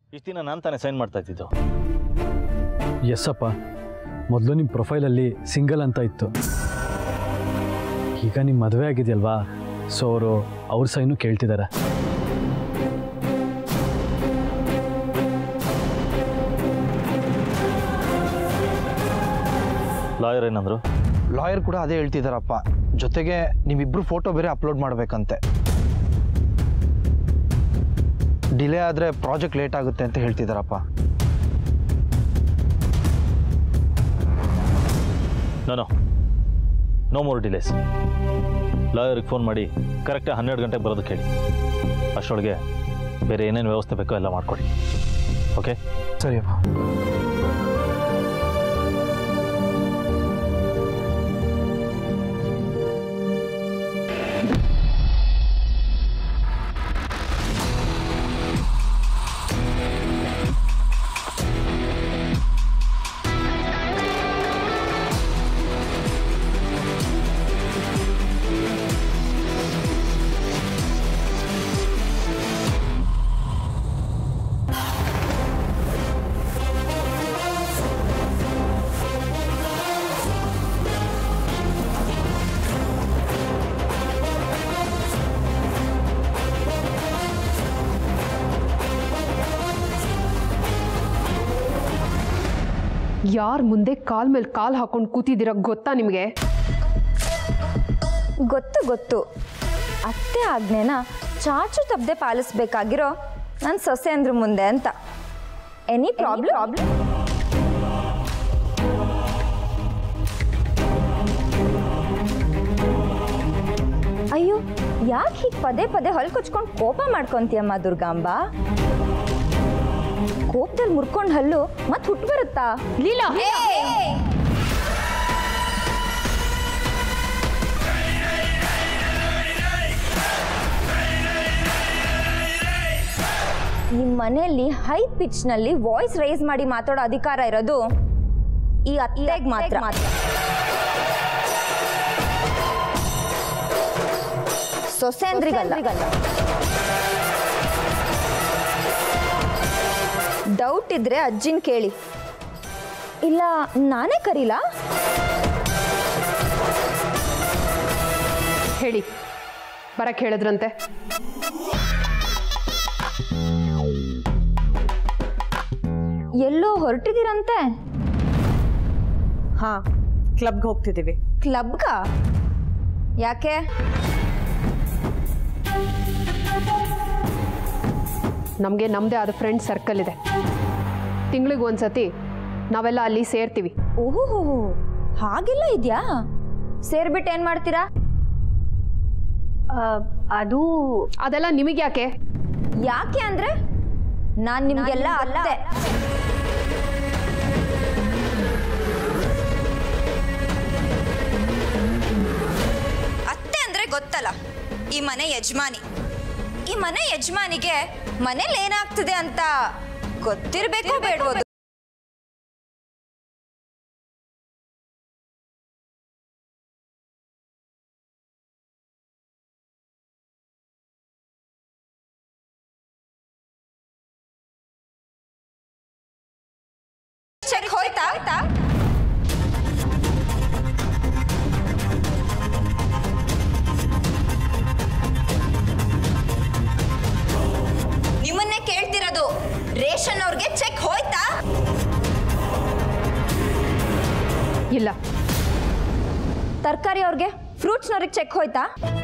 ಇಷ್ಟು ದಿನ ನಾನು ತಾನೇ ಸೈನ್ ಮಾಡ್ತಾ ಇದ್ದಿದ್ದು ಎಸ್ಸಪ್ಪ ಮೊದಲು ನಿಮ್ಮ ಪ್ರೊಫೈಲಲ್ಲಿ ಸಿಂಗಲ್ ಅಂತ ಇತ್ತು ಈಗ ನಿಮ್ಮ ಮದುವೆ ಆಗಿದೆಯಲ್ವಾ ಸೊ ಅವರು ಅವ್ರ ಸೈನು ಕೇಳ್ತಿದ್ದಾರೆ ಲಾಯರ್ ಏನಂದ್ರು ಲಾಯರ್ ಕೂಡ ಅದೇ ಹೇಳ್ತಿದ್ದಾರಪ್ಪ ಜೊತೆಗೆ ನೀವಿಬ್ರು ಫೋಟೋ ಬೇರೆ ಅಪ್ಲೋಡ್ ಮಾಡಬೇಕಂತೆ ಡಿಲೇ ಆದರೆ ಪ್ರಾಜೆಕ್ಟ್ ಲೇಟ್ ಆಗುತ್ತೆ ಅಂತ ಹೇಳ್ತಿದ್ದಾರಪ್ಪ ನೋ ನೋ ಮೋರ್ ಡಿಲೇಸ್ ಲಾಯರಿಗೆ ಫೋನ್ ಮಾಡಿ ಕರೆಕ್ಟಾಗಿ ಹನ್ನೆರಡು ಗಂಟೆಗೆ ಬರೋದಕ್ಕೆ ಹೇಳಿ ಅಷ್ಟರೊಳಗೆ ಬೇರೆ ಏನೇನು ವ್ಯವಸ್ಥೆ ಬೇಕೋ ಎಲ್ಲ ಮಾಡಿಕೊಡಿ ಓಕೆ ಸರಿಯಪ್ಪ ಯಾರ ಮುಂದೆ ಕಾಲ್ ಮೇಲೆ ಕಾಲ್ ಹಾಕೊಂಡು ಕೂತಿದ್ದೀರ ಗೊತ್ತಾ ನಿಮಗೆ ಗೊತ್ತು ಗೊತ್ತು ಅತ್ತೆ ಆಜ್ಞೆನ ಚಾಚು ತಪ್ಪದೆ ಪಾಲಿಸ್ಬೇಕಾಗಿರೋ ನನ್ನ ಸೊಸೆ ಅಂದ್ರ ಮುಂದೆ ಅಂತ ಎನಿ ಪ್ರಾಬ್ಲಮ್ ಪ್ರಾಬ್ಲಮ್ ಅಯ್ಯೋ ಯಾಕೆ ಹೀಗೆ ಪದೇ ಪದೇ ಹೊಲ್ ಕೊಚ್ಕೊಂಡು ಕೋಪ ಮಾಡ್ಕೊಂತೀಯಮ್ಮ ದುರ್ಗಾಂಬ ಕೋಪದಲ್ಲಿ ಮುರ್ಕೊಂಡು ಹಲ್ಲು ಮತ್ತೆ ಹುಟ್ಟು ಬರುತ್ತಾ ಲೀಲಾ ನಿಮ್ಮ ಮನೆಯಲ್ಲಿ ಹೈ ಪಿಚ್ನಲ್ಲಿ ವಾಯ್ಸ್ ರೈಸ್ ಮಾಡಿ ಮಾತಾಡೋ ಅಧಿಕಾರ ಇರೋದು ಈ ಅತ್ತೆಗೆ ಮಾತ್ರ ಸೊಸೆಂದ್ರಿಗಲ್ಲ ಡೌಟ್ ಇದ್ರೆ ಅಜ್ಜಿನ್ ಕೇಳಿ ಇಲ್ಲ ನಾನೇ ಕರೀಲಾ ಹೇಳಿ ಬರಕ್ಕೆ ಹೇಳಿದ್ರಂತೆ ಎಲ್ಲೋ ಹೊರಟಿದ್ದೀರಂತೆ ಹಾ ಕ್ಲಬ್ಗೆ ಹೋಗ್ತಿದ್ದೀವಿ ಕ್ಲಬ್ಗ ಯಾಕೆ ನಮಗೆ ನಮ್ಮದೇ ಆದ ಫ್ರೆಂಡ್ ಸರ್ಕಲ್ ಇದೆ ತಿಂಗಳಿಗೆ ಒಂದ್ಸತಿ ನಾವೆಲ್ಲ ಅಲ್ಲಿ ಸೇರ್ತೀವಿ ಓಹೋ ಹಾಗೆಲ್ಲ ಇದೆಯಾ ಸೇರ್ಬಿಟ್ಟು ಏನ್ ಮಾಡ್ತೀರಾ ಅದು ಅದೆಲ್ಲ ನಿಮಗೆ ಯಾಕೆ ಯಾಕೆ ಅಂದ್ರೆ ನಾನ್ ನಿಮ್ಗೆಲ್ಲ ಅತ್ತೆ ಅತ್ತೆ ಅಂದ್ರೆ ಗೊತ್ತಲ್ಲ ಈ ಮನೆ ಯಜಮಾನಿ ಈ ಮನೆ ಯಜಮಾನಿಗೆ ಮನೇಲಿ ಏನಾಗ್ತಿದೆ ಅಂತ ಗೊತ್ತಿರ್ಬೇಕು ಬೇಡ್ಬೋದು ಚೆಕ್ ಹೋಯ್ತಾ ನಿಮ್ಮನ್ನೇ ಕೇಳ್ತಿರೋದು ರೇಷನ್ ಅವ್ರಿಗೆ ಚೆಕ್ ಹೋಯ್ತಾ ಇಲ್ಲ ತರಕಾರಿ ಅವ್ರಿಗೆ ಫ್ರೂಟ್ಸ್ನವ್ರಿಗೆ ಚೆಕ್ ಹೋಯ್ತಾ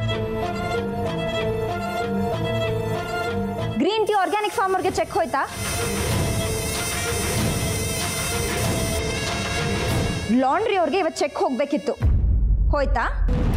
ಗ್ರೀನ್ ಟೀ ಆರ್ಗ್ಯಾನಿಕ್ ಫಾರ್ಮ್ ಅವ್ರಿಗೆ ಚೆಕ್ ಹೋಯ್ತಾ ಲಾಂಡ್ರಿ ಅವ್ರಿಗೆ ಇವತ್ತು ಚೆಕ್ ಹೋಗ್ಬೇಕಿತ್ತು ಹೋಯ್ತಾ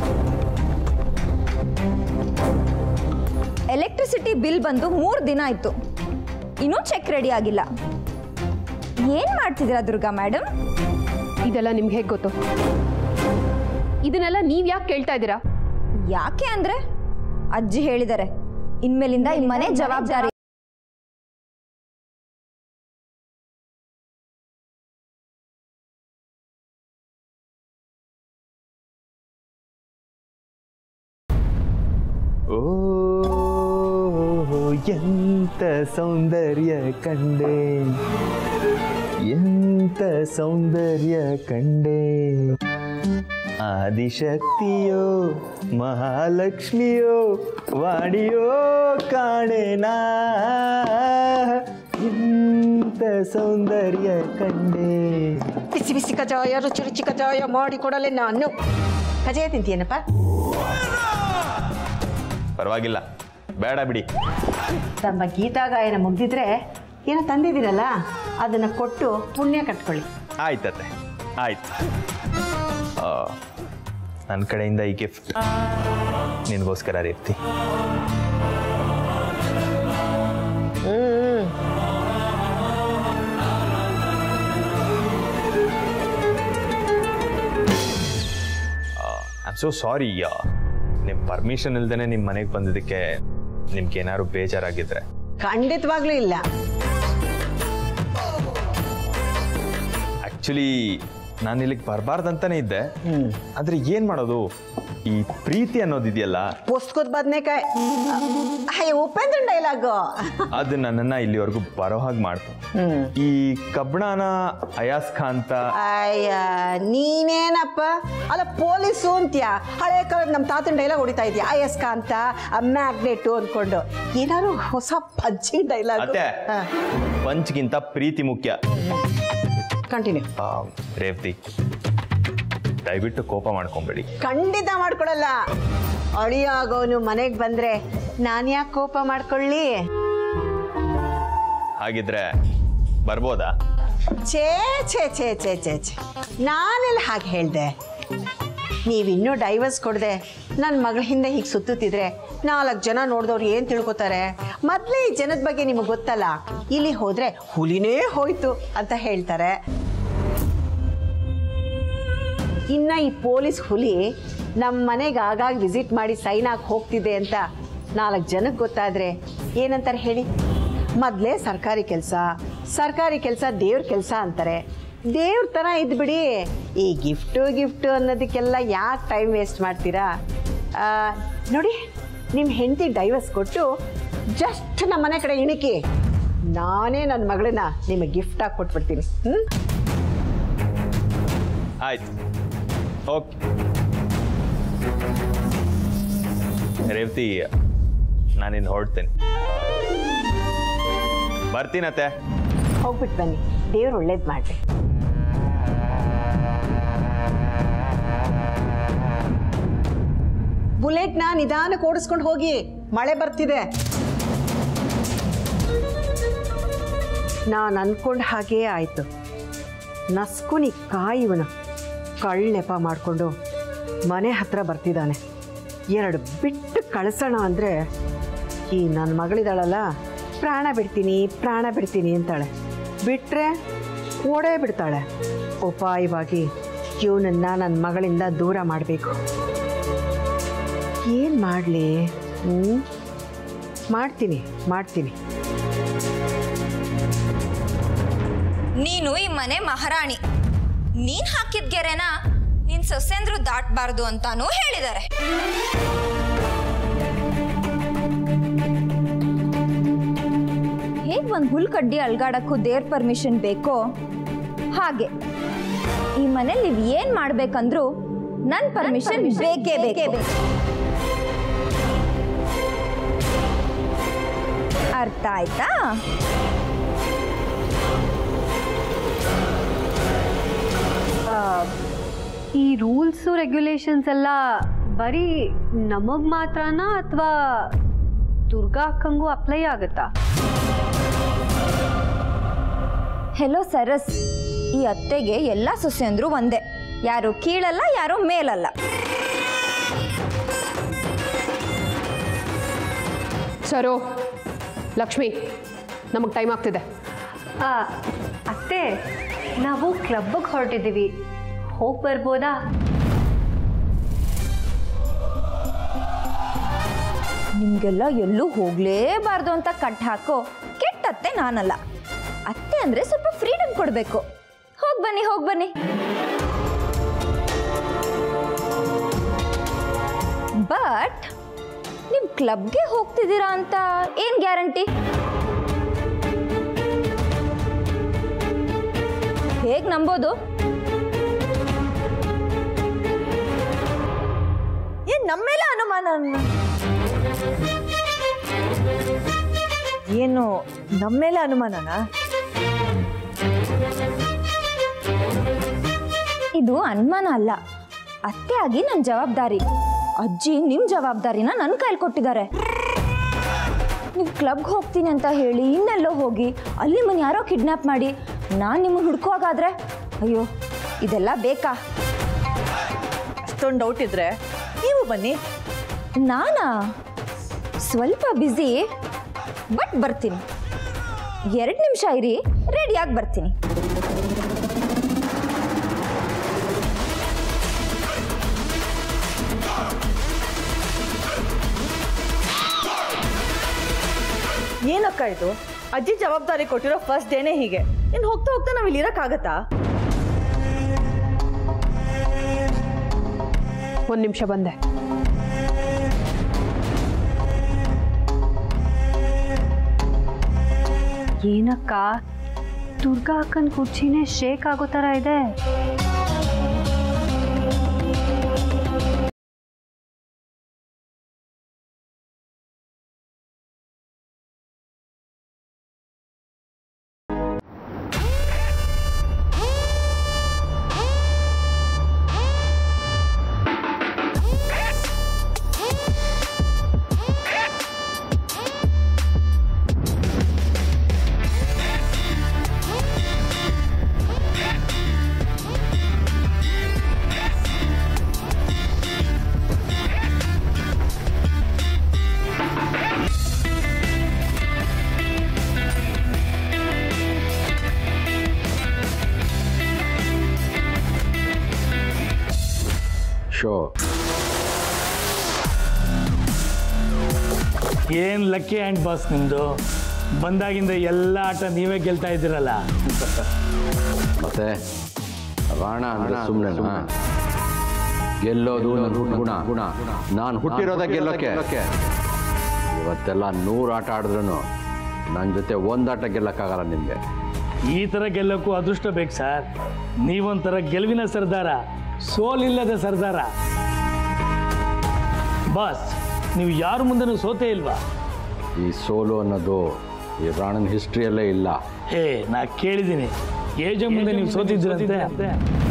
ಎಲೆಕ್ಟ್ರಿಸಿಟಿ ಬಿಲ್ ಬಂದು ಮೂರು ದಿನ ಆಯ್ತು ಇನ್ನೂ ಚೆಕ್ ರೆಡಿ ಆಗಿಲ್ಲ ಏನ್ ಮಾಡ್ತಿದ್ದೀರಾ ದುರ್ಗಾ ಮೇಡಮ್ ಇದೆಲ್ಲ ನಿಮ್ಗೆ ಹೇಗೆ ಗೊತ್ತು ಇದನ್ನೆಲ್ಲ ನೀವು ಯಾಕೆ ಕೇಳ್ತಾ ಇದ್ದೀರಾ ಯಾಕೆ ಅಂದ್ರೆ ಅಜ್ಜಿ ಹೇಳಿದ್ದಾರೆ ಇನ್ಮೇಲಿಂದ ಈ ಮನೆ ಜವಾಬ್ದಾರಿ ಓ ಎಂದ ಎಂತ ಸೌಂದರ್ಯ ಕಂಡೆ ಎಂತ ಸೌಂದರ್ಯ ಕಂಡೆ ಆದಿಶಕ್ತಿಯೋ ಮಹಾಲಕ್ಷ್ಮಿಯೋ ವಾಣಿಯೋ ಕಾಣೆನಾ ಎಂತ ಸೌಂದರ್ಯ ಕಂಡೆ ಬಿಸಿ ಬಿಸಿ ಕಜಾಯ ರುಚಿ ರುಚಿ ಕಜಾಯ ಮಾಡಿ ಕೊಡಲೆ ನಾನು ಕಜಾಯ ತಿಂತೀಯನಪ್ಪ ಪರವಾಗಿಲ್ಲ ಬೇಡ ಬಿಡಿ ತಮ್ಮ ಗೀತಾಗಾಯನ ಮುಗ್ದಿದ್ರೆ ಏನೋ ತಂದಿದ್ದೀರಲ್ಲ ಅದನ್ನ ಕೊಟ್ಟು ಪುಣ್ಯ ಕಟ್ಕೊಳ್ಳಿ ಆಯ್ತತ್ತೆ ಆಯ್ತು ನನ್ನ ಕಡೆಯಿಂದ ಈ ಗಿಫ್ಟ್ ನಿನಗೋಸ್ಕರ ರೀತಿ ಐ ಆಮ್ ಸೋ ಸಾರಿ ನಿಮ್ಮ ಪರ್ಮಿಷನ್ ಇಲ್ದೇನೆ ನಿಮ್ಮ ಮನೆಗೆ ಬಂದಿದ್ದಕ್ಕೆ ನಿಮ್ಗೆ ಏನಾದ್ರು ಬೇಜಾರಾಗಿದ್ರೆ ಖಂಡಿತವಾಗ್ಲೂ ಇಲ್ಲ ಆಕ್ಚುಲಿ ನಾನು ಇಲ್ಲಿಗೆ ಬರಬಾರ್ದಂತಾನೆ ಇದ್ದೆ ಆದ್ರೆ ಏನ್ ಮಾಡೋದು ಈ ಪ್ರೀತಿ ಅನ್ನೋದಿದೆಯಲ್ಲ ಪುಸ್ತಕದ ಬದ್ನೇಕಾಯಿ ಅಯ್ಯ ಉಪೇಂದ್ರ ಡೈಲಾಗು ಅದು ನನ್ನನ್ನ ಇಲ್ಲಿವರೆಗೂ ಬರೋ ಹಾಗೆ ಮಾಡ್ತು ಈ ಕಬ್ಬಣನ ಅಯಾಸ್ಕ ಅಂತ ಅಯ್ಯ ನೀನೇನಪ್ಪ ಅಲ್ಲ ಪೊಲೀಸು ಅಂತ್ಯಾ ಹಳೆ ಕಾಲದ ನಮ್ಮ ತಾತನ ಡೈಲಾಗ್ ಹೊಡಿತಾ ಇದೆಯಾ ಅಯಸ್ಕ ಅಂತ ಮ್ಯಾಗ್ನೆಟು ಅಂದ್ಕೊಂಡು ಏನಾದ್ರು ಹೊಸ ಪಜ್ಜಿ ಡೈಲಾಗ್ ಅತ್ತೆ ಪಂಚ್ಗಿಂತ ಪ್ರೀತಿ ಮುಖ್ಯ ಕಂಟಿನ್ಯೂ ಆ, ರೇವತಿ ದಯವಿಟ್ಟು ಕೋಪ ಮಾಡ್ಕೊಂಬೇಡಿ ಖಂಡಿತ ಮಾಡ್ಕೊಳಲ್ಲ ಅಳಿಯಾಗೋನು ಮನೆಗೆ ಬಂದ್ರೆ ನಾನು ಯಾಕೆ ಕೋಪ ಮಾಡ್ಕೊಳ್ಳಿ ಹಾಗಿದ್ರೆ ಬರ್ಬೋದಾ ಛೇ ಛೇ ಛೇ ಛೇ ಛೇ ಛೇ ನಾನೆಲ್ಲ ಹಾಗೆ ಹೇಳ್ದೆ ನೀವಿನ್ನೂ ಡೈವರ್ಸ್ ಕೊಡದೆ ನನ್ನ ಮಗಳ ಹಿಂದೆ ಹೀಗೆ ಸುತ್ತುತ್ತಿದ್ರೆ ನಾಲ್ಕು ಜನ ನೋಡಿದವ್ರು ಏನು ತಿಳ್ಕೊತಾರೆ ಮೊದಲೇ ಈ ಜನದ ಬಗ್ಗೆ ನಿಮಗೆ ಗೊತ್ತಲ್ಲ ಇಲ್ಲಿ ಹೋದ್ರೆ ಹುಲಿನೇ ಹೋಯ್ತು ಅಂತ ಹೇಳ್ತಾರೆ ಇನ್ನು ಈ ಪೊಲೀಸ್ ಹುಲಿ ನಮ್ಮ ಮನೆಗೆ ಆಗಾಗ ವಿಸಿಟ್ ಮಾಡಿ ಸೈನ್ ಆಗಿ ಹೋಗ್ತಿದೆ ಅಂತ ನಾಲ್ಕು ಜನಕ್ಕೆ ಗೊತ್ತಾದರೆ ಏನಂತಾರೆ ಹೇಳಿ ಮೊದಲೇ ಸರ್ಕಾರಿ ಕೆಲಸ ಸರ್ಕಾರಿ ಕೆಲಸ ದೇವ್ರ ಕೆಲಸ ಅಂತಾರೆ ದೇವ್ರ ಥರ ಇದ್ಬಿಡಿ ಈ ಗಿಫ್ಟು ಗಿಫ್ಟು ಅನ್ನೋದಕ್ಕೆಲ್ಲ ಯಾಕೆ ಟೈಮ್ ವೇಸ್ಟ್ ಮಾಡ್ತೀರಾ ಆ, ನೋಡಿ ನಿಮ್ಮ ಹೆಂಡತಿ ಡೈವರ್ಸ್ ಕೊಟ್ಟು ಜಸ್ಟ್ ನಮ್ಮ ಮನೆ ಕಡೆ ಇಣಿಕಿ ನಾನೇ ನನ್ನ ಮಗಳನ್ನ ನಿಮಗೆ ಗಿಫ್ಟಾಗಿ ಕೊಟ್ಬಿಡ್ತೀನಿ ಹ್ಞೂ ಆಯ್ತು ಓಕೆ ರೇವತಿ ನಾನಿನ್ನು ಹೊರಡ್ತೇನೆ ಬರ್ತೀನತ್ತೆ ಹೋಗ್ಬಿಟ್ಟು ಬನ್ನಿ ದೇವ್ರು ಒಳ್ಳೇದು ಮಾಡಲಿ ಬುಲೆಟ್ನ ನಿಧಾನಕ್ಕೆ ಓಡಿಸ್ಕೊಂಡು ಹೋಗಿ ಮಳೆ ಬರ್ತಿದೆ ನಾನು ಅನ್ಕೊಂಡ ಹಾಗೇ ಆಯಿತು ನಸ್ಕುನಿ ಕಾಯಿವನ ಕಳ್ಳ ನೆಪ ಮಾಡಿಕೊಂಡು ಮನೆ ಹತ್ರ ಬರ್ತಿದ್ದಾನೆ ಎರಡು ಬಿಟ್ಟು ಕಳಿಸೋಣ ಅಂದರೆ ಈ ನನ್ನ ಮಗಳಿದಾಳಲ್ಲ ಪ್ರಾಣ ಬಿಡ್ತೀನಿ ಪ್ರಾಣ ಬಿಡ್ತೀನಿ ಅಂತಾಳೆ ಬಿಟ್ಟರೆ ಓಡೇ ಬಿಡ್ತಾಳೆ ಉಪಾಯವಾಗಿ ಇವನನ್ನ ನನ್ನ ಮಗಳಿಂದ ದೂರ ಮಾಡಬೇಕು ಏನು ಮಾಡಲಿ ಹ್ಞೂ ಮಾಡ್ತೀನಿ ಮಾಡ್ತೀನಿ ನೀನು ಈ ಮನೆ ಮಹಾರಾಣಿ ನೀನ್ ಹಾಕಿದ ಗೆರೆನ ನಿನ್ ಸೊಸೆಂದ್ರು ದಾಟ್ಬಾರ್ದು ಅಂತಾನೂ ಹೇಳಿದ್ದಾರೆ ಹೇಗ್ ಒಂದ್ ಹುಲ್ ಕಡ್ಡಿ ಅಲ್ಗಾಡಕ್ಕೂ ದೇವ್ರ ಪರ್ಮಿಷನ್ ಬೇಕೋ ಹಾಗೆ ಈ ಮನೇಲಿ ನೀವ್ ಏನ್ ಮಾಡ್ಬೇಕಂದ್ರು ನನ್ ಪರ್ಮಿಷನ್ ಬೇಕೇ ಬೇಕೇ ಅರ್ಥ ಆಯ್ತಾ ಈ ರೂಲ್ಸು ರೆಗ್ಯುಲೇಷನ್ಸ್ ಎಲ್ಲ ಬರೀ ನಮಗ್ ಮಾತ್ರನಾ ಅಥವಾ ದುರ್ಗಾ ಅಕ್ಕಂಗೂ ಅಪ್ಲೈ ಆಗುತ್ತಾ ಹೆಲೋ ಸರಸ್ ಈ ಅತ್ತೆಗೆ ಎಲ್ಲ ಸೊಸೆಂದ್ರು ಒಂದೇ ಯಾರು ಕೀಳಲ್ಲ ಯಾರು ಮೇಲಲ್ಲ ಸರೋ ಲಕ್ಷ್ಮಿ ನಮಗೆ ಟೈಮ್ ಆಗ್ತಿದೆ ಆ, ಅತ್ತೆ ನಾವು ಕ್ಲಬ್ಗೆ ಹೊರಟಿದ್ದೀವಿ ಹೋಗಿ ಬರ್ಬೋದಾ ನಿಮ್ಗೆಲ್ಲ ಎಲ್ಲೂ ಹೋಗ್ಲೇಬಾರ್ದು ಅಂತ ಕಟ್ ಹಾಕೋ ಕೆಟ್ಟ ಅತ್ತೆ ನಾನಲ್ಲ ಅತ್ತೆ ಅಂದ್ರೆ ಸ್ವಲ್ಪ ಫ್ರೀಡಮ್ ಕೊಡಬೇಕು ಹೋಗ್ ಬನ್ನಿ ಹೋಗ್ ಬನ್ನಿ ಬಟ್ ನೀವು ಕ್ಲಬ್ಗೆ ಹೋಗ್ತಿದ್ದೀರಾ ಅಂತ ಏನು ಗ್ಯಾರಂಟಿ ಹೇಗೆ ನಂಬೋದು ಏನ್ ನಮ್ಮೆಲ್ಲ ಅನುಮಾನ ಏನು ನಮ್ಮೇಲೆ ಅನುಮಾನನಾ ಇದು ಅನುಮಾನ ಅಲ್ಲ ಅತ್ತೆ ಆಗಿ ನನ್ನ ಜವಾಬ್ದಾರಿ ಅಜ್ಜಿ ನಿಮ್ಮ ಜವಾಬ್ದಾರಿನ ನನ್ನ ಕೈಲಿ ಕೊಟ್ಟಿದ್ದಾರೆ ನೀವು ಕ್ಲಬ್ಗೆ ಹೋಗ್ತೀನಿ ಅಂತ ಹೇಳಿ ಇನ್ನೆಲ್ಲೋ ಹೋಗಿ ಅಲ್ಲಿ ನಿಮ್ಮನ್ನು ಯಾರೋ ಕಿಡ್ನಾಪ್ ಮಾಡಿ ನಾನು ನಿಮ್ಮನ್ನು ಹುಡ್ಕೋಗಾದ್ರೆ ಅಯ್ಯೋ ಇದೆಲ್ಲ ಬೇಕಾ ಅಷ್ಟೊಂದು ಡೌಟ್ ಇದ್ರೆ ನೀವು ಬನ್ನಿ ನಾನಾ ಸ್ವಲ್ಪ ಬ್ಯುಸಿ ಬಟ್ ಬರ್ತೀನಿ ಎರಡು ನಿಮಿಷ ಇರಿ ರೆಡಿಯಾಗಿ ಬರ್ತೀನಿ ಏನಕ್ಕ ಇದು ಅಜ್ಜಿ ಜವಾಬ್ದಾರಿ ಕೊಟ್ಟಿರೋ ಫಸ್ಟ್ ಡೇನೇ ಹೀಗೆ ಇನ್ನು ಹೋಗ್ತಾ ಹೋಗ್ತಾ ನಾವು ಇಲ್ಲಿ ಇರೋಕ್ಕಾಗತ್ತಾ ಒಂದು ನಿಮಿಷ ಬಂದೆ ಏನಕ್ಕ ದುರ್ಗಾ ಅಕ್ಕನ ಕುರ್ಚಿನೇ ಶೇಕ್ ಆಗೋ ಥರ ಇದೆ ಶೋ ಏನು ಲಕ್ಕಿ ಹ್ಯಾಂಡ್ ಬಾಸ್ ನಿಮ್ಮದು ಬಂದಾಗಿಂದ ಎಲ್ಲ ಆಟ ನೀವೇ ಗೆಲ್ತಾ ಇದ್ದೀರಲ್ಲ ಮತ್ತೆ ರಾಣ ಅಂದ್ರೆ ಸುಮ್ಮನೆ ಗೆಲ್ಲೋದು ನನ್ನ ಗುಣ ಗುಣ ನಾನು ಹುಟ್ಟಿರೋದ ಗೆಲ್ಲೋಕೆ ಇವತ್ತೆಲ್ಲ ನೂರು ಆಟ ಆಡಿದ್ರು ನನ್ನ ಜೊತೆ ಒಂದಾಟ ಗೆಲ್ಲಕ್ಕಾಗಲ್ಲ ನಿಮಗೆ ಈ ಥರ ಗೆಲ್ಲಕ್ಕೂ ಅದೃಷ್ಟ ಬೇಕು ಸರ್ ನೀವೊಂಥರ ಗೆಲುವಿನ ಸರ್ದಾರ ಸೋಲಿಲ್ಲದ ಸರ್ದಾರ ಬಾಸ್ ನೀವು ಯಾರ ಮುಂದೆನೂ ಸೋತೇ ಇಲ್ವಾ ಈ ಸೋಲು ಅನ್ನೋದು ಈ ರಾಣನ ಹಿಸ್ಟ್ರಿಯಲ್ಲೇ ಇಲ್ಲ ಹೇ ನಾ ಕೇಳಿದ್ದೀನಿ ಏಜೆ ಮುಂದೆ ನೀವು ಸೋತಿದ್ದೀರಂತೆ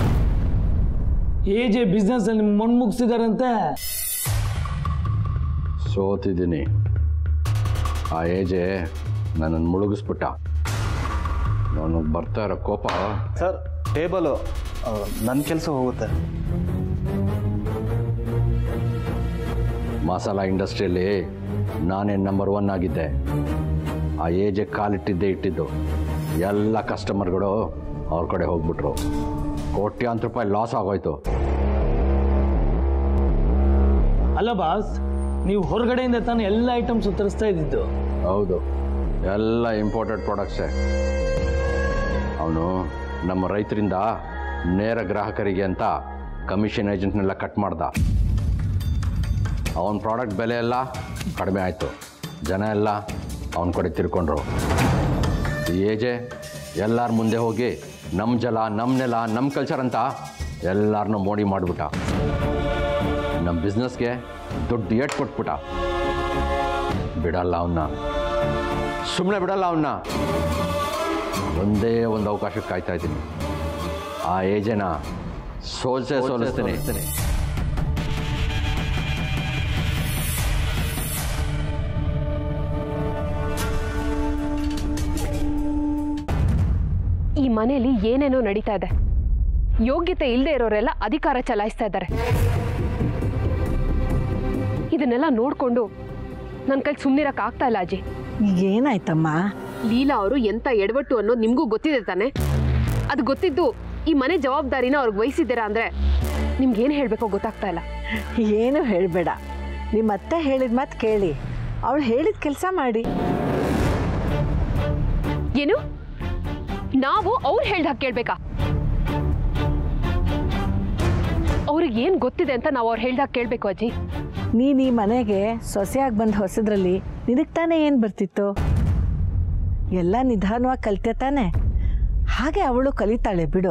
ಏಜೆ ಬಿಸ್ನೆಸ್ ಅಲ್ಲಿ ಮಣ್ಣು ಮುಗಿಸಿದಾರಂತೆ ಸೋತಿದ್ದೀನಿ ಆ ಏಜೆ ನನ್ನನ್ನು ಮುಳುಗಿಸ್ಬಿಟ್ಟ ನನಗೆ ಬರ್ತಾ ಇರೋ ಕೋಪ ಸರ್ ಟೇಬಲು ನನ್ನ ಕೆಲಸ ಹೋಗುತ್ತೆ ಮಸಾಲ ಇಂಡಸ್ಟ್ರಿಯಲ್ಲಿ ನಾನೇ ನಂಬರ್ ಒನ್ ಆಗಿದ್ದೆ ಆ ಏಜೆ ಕಾಲಿಟ್ಟಿದ್ದೆ ಇಟ್ಟಿದ್ದು ಎಲ್ಲ ಕಸ್ಟಮರ್ಗಳು ಅವ್ರ ಕಡೆ ಹೋಗ್ಬಿಟ್ರು ಕೋಟ್ಯಾಂತರ ರೂಪಾಯಿ ಲಾಸ್ ಆಗೋಯ್ತು ಅಲ್ಲ ಬಾಸ್ ನೀವು ಹೊರಗಡೆಯಿಂದ ತಾನು ಎಲ್ಲ ಐಟಮ್ಸ್ ತರಿಸ್ತಾ ಇದ್ದಿದ್ದು ಹೌದು ಎಲ್ಲ ಇಂಪೋರ್ಟೆಡ್ ಪ್ರಾಡಕ್ಟ್ಸೇ ಅವನು ನಮ್ಮ ರೈತರಿಂದ ನೇರ ಗ್ರಾಹಕರಿಗೆ ಅಂತ ಕಮಿಷನ್ ಏಜೆಂಟ್ನೆಲ್ಲ ಕಟ್ ಮಾಡ್ದ ಅವನ ಪ್ರಾಡಕ್ಟ್ ಬೆಲೆ ಎಲ್ಲ ಕಡಿಮೆ ಆಯಿತು ಜನ ಎಲ್ಲ ಅವನ ಕಡೆ ತಿರ್ಕೊಂಡ್ರು ಈ ಏಜೆ ಎಲ್ಲರ ಮುಂದೆ ಹೋಗಿ ನಮ್ಮ ಜಲ ನಮ್ಮ ನೆಲ ನಮ್ಮ ಕಲ್ಚರ್ ಅಂತ ಎಲ್ಲರನ್ನೂ ಮೋಡಿ ಮಾಡಿಬಿಟ್ಟ ನಮ್ಮ ಬಿಸ್ನೆಸ್ಗೆ ದೊಡ್ಡ ಏಟ್ ಕೊಟ್ಬಿಟ್ಟ ಬಿಡಲ್ಲ ಅವನ್ನ ಸುಮ್ಮನೆ ಬಿಡಲ್ಲ ಅವನ್ನ ಒಂದೇ ಒಂದು ಅವಕಾಶಕ್ಕೆ ಕಾಯ್ತಾ ಇದ್ದೀನಿ ಆ ಏಜೆನ ಸೋಲ್ಸೇ ಸೋಲಿಸ್ತೀನಿ ಈ ಮನೆಯಲ್ಲಿ ಏನೇನೋ ನಡೀತಾ ಇದೆ ಯೋಗ್ಯತೆ ಇಲ್ಲದೆ ಇರೋರೆಲ್ಲ ಅಧಿಕಾರ ಚಲಾಯಿಸ್ತಾ ಇದ್ದಾರೆ ಇದನ್ನೆಲ್ಲ ನೋಡ್ಕೊಂಡು ನನ್ನ ಕೈ ಸುಮ್ಮನಿರಕ್ಕೆ ಆಗ್ತಾ ಇಲ್ಲ ಅಜ್ಜಿ ಏನಾಯ್ತಮ್ಮ ಲೀಲಾ ಅವರು ಎಂತ ಎಡವಟ್ಟು ಅನ್ನೋದು ನಿಮಗೂ ಗೊತ್ತಿದೆ ತಾನೆ ಅದು ಗೊತ್ತಿದ್ದು ಈ ಮನೆ ಜವಾಬ್ದಾರಿನ ಅವ್ರಿಗೆ ವಹಿಸಿದ್ದೀರಾ ಅಂದ್ರೆ ನಿಮ್ಗೆ ಏನು ಹೇಳಬೇಕೋ ಗೊತ್ತಾಗ್ತಾ ಇಲ್ಲ ಏನು ಹೇಳಬೇಡ ನಿಮ್ಮ ಅತ್ತೆ ಹೇಳಿದ ಮಾತು ಕೇಳಿ ಅವಳು ಹೇಳಿದ ಕೆಲಸ ಮಾಡಿ ಏನು ನಾವು ಅವ್ರು ಹೇಳ್ದಾಗ ಕೇಳ್ಬೇಕಾ ಅವ್ರಿಗೆ ಏನು ಗೊತ್ತಿದೆ ಅಂತ ನಾವು ಅವ್ರು ಹೇಳ್ದಾಗ ಕೇಳಬೇಕು ಅಜ್ಜಿ ನೀನು ಈ ಮನೆಗೆ ಸೊಸೆಯಾಗಿ ಬಂದು ಹೊಸದ್ರಲ್ಲಿ ನಿನಗೆ ತಾನೇ ಏನು ಬರ್ತಿತ್ತು ಎಲ್ಲ ನಿಧಾನವಾಗಿ ಕಲ್ತೆ ತಾನೆ ಹಾಗೆ ಅವಳು ಕಲಿತಾಳೆ ಬಿಡು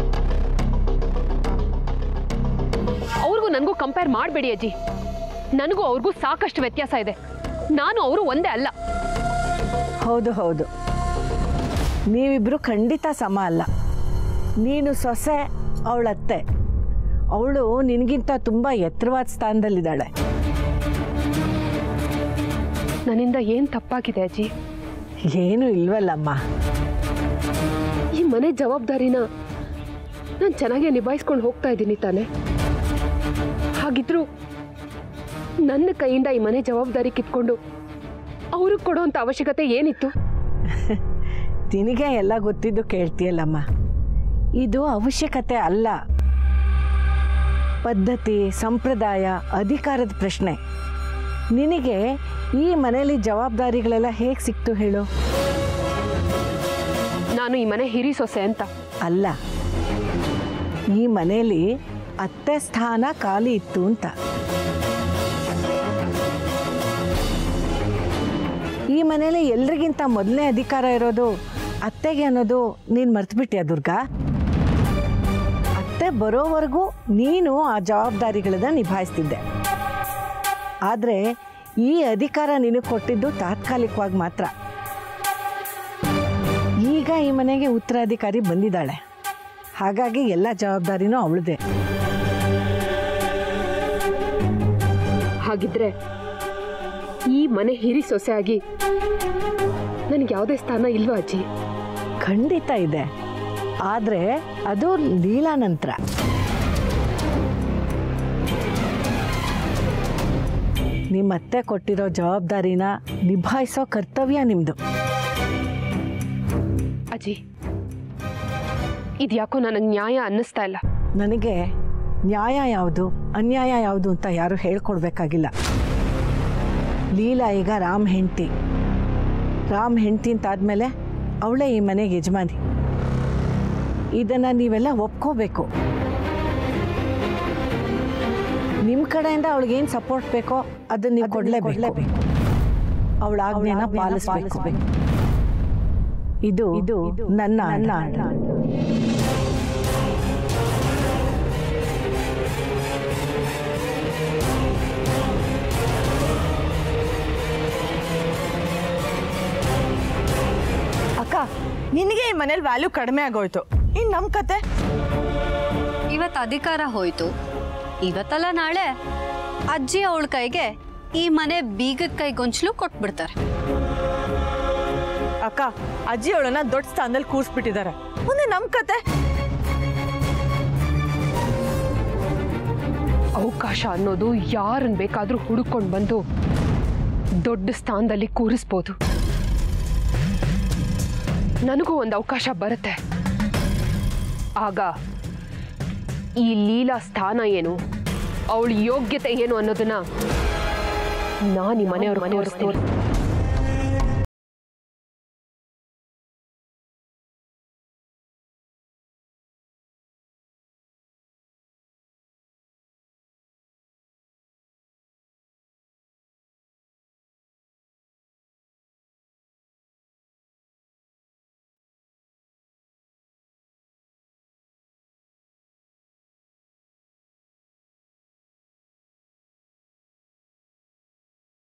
ಅವ್ರಿಗೂ ನನಗೂ ಕಂಪೇರ್ ಮಾಡಬೇಡಿ ಅಜ್ಜಿ ನನಗೂ ಅವ್ರಿಗೂ ಸಾಕಷ್ಟು ವ್ಯತ್ಯಾಸ ಇದೆ ನಾನು ಅವರು ಒಂದೇ ಅಲ್ಲ ಹೌದು ಹೌದು ನೀವಿಬ್ರು ಖಂಡಿತ ಸಮ ಅಲ್ಲ ನೀನು ಸೊಸೆ ಅವಳತ್ತೆ ಅವಳು ನಿನಗಿಂತ ತುಂಬ ಎತ್ತರವಾದ ಸ್ಥಾನದಲ್ಲಿದ್ದಾಳೆ ನನ್ನಿಂದ ಏನು ತಪ್ಪಾಗಿದೆ ಅಜ್ಜಿ ಏನೂ ಇಲ್ವಲ್ಲಮ್ಮ ಈ ಮನೆ ಜವಾಬ್ದಾರಿನ ನಾನು ಚೆನ್ನಾಗೇ ನಿಭಾಯಿಸ್ಕೊಂಡು ಹೋಗ್ತಾ ಇದ್ದೀನಿ ತಾನೆ ಹಾಗಿದ್ರು ನನ್ನ ಕೈಯಿಂದ ಈ ಮನೆ ಜವಾಬ್ದಾರಿ ಕಿತ್ಕೊಂಡು ಅವ್ರಿಗೆ ಕೊಡೋಂಥ ಅವಶ್ಯಕತೆ ಏನಿತ್ತು ನಿನಗೆ ಎಲ್ಲ ಗೊತ್ತಿದ್ದು ಕೇಳ್ತೀಯಲ್ಲಮ್ಮ ಇದು ಅವಶ್ಯಕತೆ ಅಲ್ಲ ಪದ್ಧತಿ ಸಂಪ್ರದಾಯ ಅಧಿಕಾರದ ಪ್ರಶ್ನೆ ನಿನಗೆ ಈ ಮನೆಯಲ್ಲಿ ಜವಾಬ್ದಾರಿಗಳೆಲ್ಲ ಹೇಗೆ ಸಿಕ್ತು ಹೇಳು ನಾನು ಈ ಮನೆ ಹಿರಿ ಸೊಸೆ ಅಂತ ಅಲ್ಲ ಈ ಮನೆಯಲ್ಲಿ ಅತ್ತೆ ಸ್ಥಾನ ಖಾಲಿ ಇತ್ತು ಅಂತ ಈ ಮನೇಲಿ ಎಲ್ರಿಗಿಂತ ಮೊದಲನೇ ಅಧಿಕಾರ ಇರೋದು ಅತ್ತೆಗೆ ಅನ್ನೋದು ನೀನು ಮರ್ತ್ಬಿಟ್ಯಾ ದುರ್ಗಾ ಅತ್ತೆ ಬರೋವರೆಗೂ ನೀನು ಆ ಜವಾಬ್ದಾರಿಗಳನ್ನ ನಿಭಾಯಿಸ್ತಿದ್ದೆ ಆದರೆ ಈ ಅಧಿಕಾರ ನಿನಗೆ ಕೊಟ್ಟಿದ್ದು ತಾತ್ಕಾಲಿಕವಾಗಿ ಮಾತ್ರ ಈಗ ಈ ಮನೆಗೆ ಉತ್ತರಾಧಿಕಾರಿ ಬಂದಿದ್ದಾಳೆ ಹಾಗಾಗಿ ಎಲ್ಲ ಜವಾಬ್ದಾರಿನೂ ಅವಳದೇ ಹಾಗಿದ್ರೆ ಈ ಮನೆ ಹಿರಿ ಸೊಸೆ ಆಗಿ ನನಗೆ ಯಾವುದೇ ಸ್ಥಾನ ಇಲ್ವಾ ಅಜ್ಜಿ ಖಂಡಿತ ಇದೆ ಆದರೆ ಅದು ಲೀಲಾ ನಂತರ ನಿಮ್ಮತ್ತೆ ಕೊಟ್ಟಿರೋ ಜವಾಬ್ದಾರಿನ ನಿಭಾಯಿಸೋ ಕರ್ತವ್ಯ ನಿಮ್ಮದು ಅಜ್ಜಿ ಇದ್ಯಾಕೋ ನನಗೆ ನ್ಯಾಯ ಅನ್ನಿಸ್ತಾ ಇಲ್ಲ ನನಗೆ ನ್ಯಾಯ ಯಾವುದು ಅನ್ಯಾಯ ಯಾವುದು ಅಂತ ಯಾರು ಹೇಳ್ಕೊಡ್ಬೇಕಾಗಿಲ್ಲ ಲೀಲಾ ಈಗ ರಾಮ್ ಹೆಂಡತಿ ರಾಮ್ ಹೆಂಡತಿ ಅಂತಾದ್ಮೇಲೆ ಅವಳೇ ಈ ಮನೆಗೆ ಯಜಮಾನಿ ಇದನ್ನು ನೀವೆಲ್ಲ ಒಪ್ಕೋಬೇಕು ನಿಮ್ಮ ಕಡೆಯಿಂದ ಅವಳಿಗೇನು ಸಪೋರ್ಟ್ ಬೇಕೋ ಅದನ್ನ ನೀವು ಕೊಡಲೇಬೇಕು ಅವಳ ಆಜ್ಞೆನ ಪಾಲಿಸ್ಬೇಕು ಇದು ಇದು ನನ್ನ ನನ್ನ ಅಕ್ಕ ನಿನಗೆ ಈ ಮನೇಲಿ ವ್ಯಾಲ್ಯೂ ಕಡಿಮೆ ಆಗೋಯ್ತು ಇನ್ನು ನಮ್ಮ ಕತೆ ಇವತ್ತು ಅಧಿಕಾರ ಹೋಯ್ತು ಇವತ್ತಲ್ಲ ನಾಳೆ ಅಜ್ಜಿ ಅವಳ ಕೈಗೆ ಈ ಮನೆ ಬೀಗದ ಕೈ ಗೊಂಚಲು ಕೊಟ್ಬಿಡ್ತಾರೆ ಅಕ್ಕ ಅಜ್ಜಿ ಅವಳನ್ನ ದೊಡ್ಡ ಸ್ಥಾನದಲ್ಲಿ ಕೂರಿಸ್ಬಿಟ್ಟಿದ್ದಾರೆ ಮುಂದೆ ನಮ್ಮ ಕತೆ ಅವಕಾಶ ಅನ್ನೋದು ಯಾರನ್ನ ಬೇಕಾದ್ರೂ ಹುಡುಕೊಂಡು ಬಂದು ದೊಡ್ಡ ಸ್ಥಾನದಲ್ಲಿ ಕೂರಿಸ್ಬೋದು ನನಗೂ ಒಂದು ಅವಕಾಶ ಬರುತ್ತೆ ಆಗ ಈ ಲೀಲಾ ಸ್ಥಾನ ಏನು ಅವಳ ಯೋಗ್ಯತೆ ಏನು ಅನ್ನೋದನ್ನ ನಾನು ಈ ಮನೆಯವ್ರ ಮನೆಯವ್ರ